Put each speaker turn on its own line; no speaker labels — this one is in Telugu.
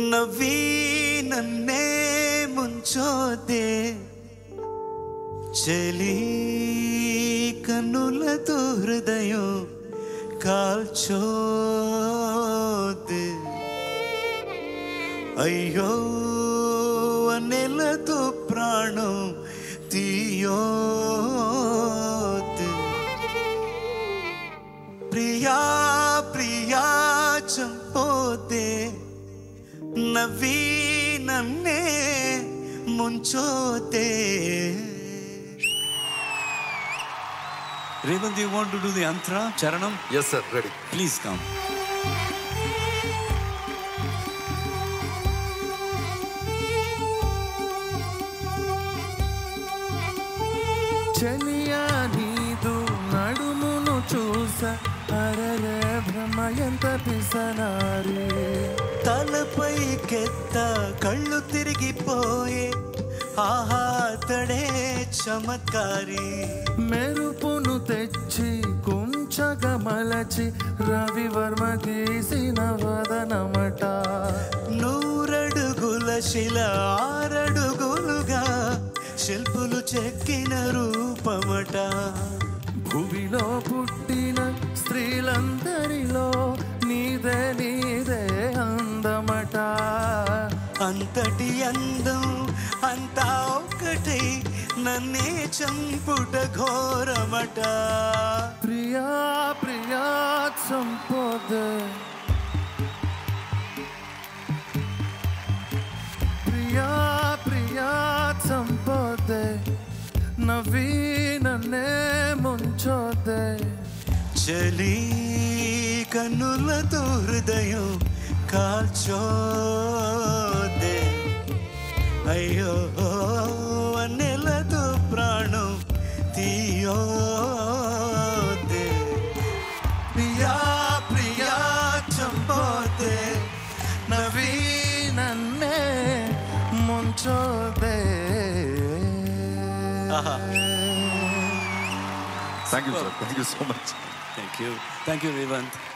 ನವ್ವಿ ನನ್ನೇ ಮುಂಚೋದೆ చెలి కన్నులతో హృదయం కాల్చోదే అయ్యో నెలతో ప్రాణం తీయోదే ప్రియా ప్రియా చంపోదే నవ్వి నన్నే ముంచోతే Raymond, do you want to do the antra, Charanam?
Yes sir ready
Please come.
చెలియా నీదు నడుమును చూస అరరే భ్రమ ఎంత పిసనారి
తలపై కెత్త కళ్ళు తిరిగిపోయే ఆహా తడే చమత్కారి
మెరుపును తెచ్చి కుంచగా మలచి రవివర్మ గీసిన వదనమట
నూరడుగుల శిల ఆరడుగులుగా శిల్పులు చెక్కిన రూపమట
భూమిలో పుట్టిన స్త్రీలందరిలో నీదే నీదే అందమట
అంతటి అందం అంతా ఒక్కటై నన్నే చంపుట ఘోరమట
ప్రియా ప్రియా సంపోదే ప్రియా ప్రియా సంపోదే నవీనన్నే ముంచోదే
చలి కన్నులతో హృదయం కాల్చోదే అయ్యో నెలతో ప్రాణం తీయోదే ప్రియా ప్రియా చంపోతే
నవీనన్నే ముంచోదే
ఆహా.
Thank you sir thank you so much
thank you thank you Revanth